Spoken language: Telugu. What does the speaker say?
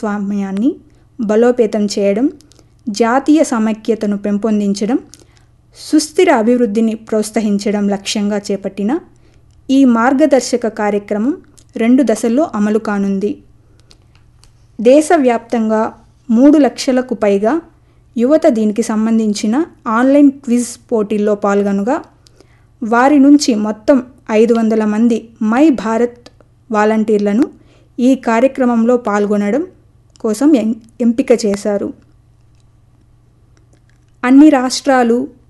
భాగస్వామ్యాన్ని బలోపేతం చేయడం జాతీయ సమైక్యతను పెంపొందించడం సుస్థిర అభివృద్ధిని ప్రోత్సహించడం లక్ష్యంగా చేపట్టిన ఈ మార్గదర్శక కార్యక్రమం రెండు దశల్లో అమలు కానుంది దేశవ్యాప్తంగా మూడు లక్షలకు పైగా యువత దీనికి సంబంధించిన ఆన్లైన్ క్విజ్ పోటీల్లో పాల్గొనగా వారి నుంచి మొత్తం ఐదు వందల మంది మై భారత్ వాలంటీర్లను ఈ కార్యక్రమంలో పాల్గొనడం కోసం ఎంపిక చేశారు అన్ని రాష్ట్రాలు